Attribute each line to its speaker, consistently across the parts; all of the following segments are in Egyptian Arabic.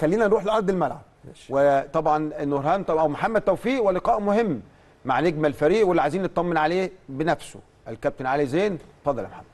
Speaker 1: خلينا نروح لارض الملعب وطبعا نورهان طبعا او محمد توفيق ولقاء مهم مع نجم الفريق واللي عايزين نطمن عليه بنفسه الكابتن علي زين اتفضل يا محمد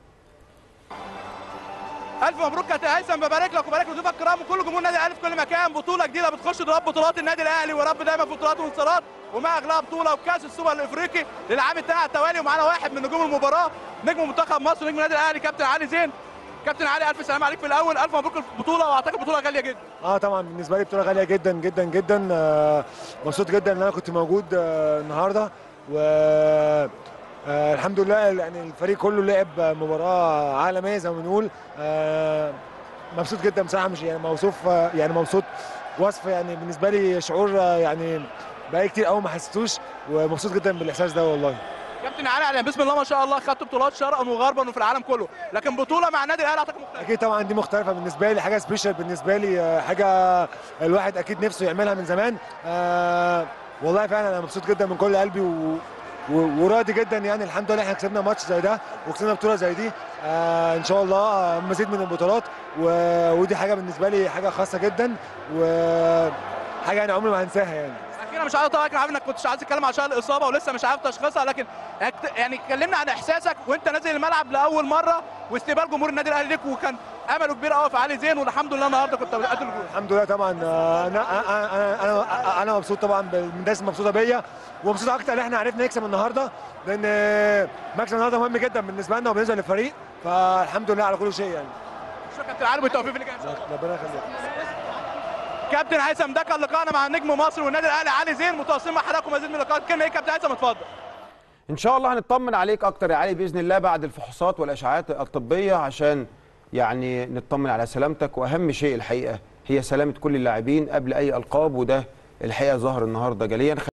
Speaker 2: الف مبروك كابتن هيثم ببارك لك وبارك لضيوفك الكرام وكل جمهور النادي الاهلي في كل مكان بطوله جديده بتخش ضرب بطولات النادي الاهلي ورب دايما في بطولات وانتصارات ومع اغلى بطوله وكاس السوبر الافريقي للعام الثاني على التوالي ومعانا واحد من نجوم المباراه نجم منتخب مصر نجم النادي الاهلي كابتن علي زين كابتن علي الف سلام عليك في الاول الف مبروك البطوله واعتقد بطوله غاليه جدا
Speaker 3: اه طبعا بالنسبه لي بطوله غاليه جدا جدا جدا آه مبسوط جدا ان انا كنت موجود آه النهارده و آه الحمد لله يعني الفريق كله لعب مباراه عالميه زي ما بنقول آه مبسوط جدا بصراحه مش يعني موصوف آه يعني مبسوط وصف يعني بالنسبه لي شعور آه يعني بقالي كتير قوي ما حسيتوش ومبسوط جدا بالاحساس ده والله
Speaker 2: كابتن علي يعني بسم الله ما شاء الله خدت بطولات شرقا وغربا وفي العالم كله لكن بطوله مع النادي الاهلي اعتقد مختلفه
Speaker 3: اكيد طبعا دي مختلفه بالنسبه لي حاجه سبيشال بالنسبه لي آه، حاجه الواحد اكيد نفسه يعملها من زمان آه والله فعلا انا مبسوط جدا من كل قلبي و... و- وراضي جدا يعني الحمد لله احنا كسبنا ماتش زي ده وكسبنا بطوله زي دي آه ان شاء الله آه، مزيد من البطولات و... ودي حاجه بالنسبه لي حاجه خاصه جدا وحاجه يعني عمري ما هنساها يعني
Speaker 2: اخيرا مش عايز اطلعك انا عارف انك كنتش عايز تتكلم عشان الاصابه ولسه مش عارف تشخيصها لكن اكت- يعني كلمنا عن احساسك وانت نازل الملعب لاول مره واستقبال جمهور النادي الاهلي ليك وكان امله كبير قوي في علي زين والحمد لله النهارده كنت قد الجول
Speaker 3: الحمد لله طبعا آه، انا انا انا انا مبسوط طبعا بالناس مبسوطه بيا ومبسوط اكتر ان احنا عرفنا نكسب النهارده لان آه، مكسب النهارده مهم جدا بالنسبه لنا وبالنسبه للفريق فالحمد لله على كل شيء يعني
Speaker 2: شكرا كابتن علي بالتوفيق في اللي جاي ان شاء الله
Speaker 3: ربنا يخليك
Speaker 2: كابتن هيثم ده كان لقائنا مع نجم مصر والنادي الاهلي علي زين متواصلين مع حضراتكم مزيد من اللقاءات كلمه ايه كابتن هيثم اتفضل
Speaker 1: ان شاء الله هنطمن عليك اكتر يا علي باذن الله بعد الفحوصات والاشعاعات الطبيه عشان يعني نطمن على سلامتك واهم شيء الحقيقه هي سلامه كل اللاعبين قبل اي القاب وده الحقيقه ظهر النهارده جليا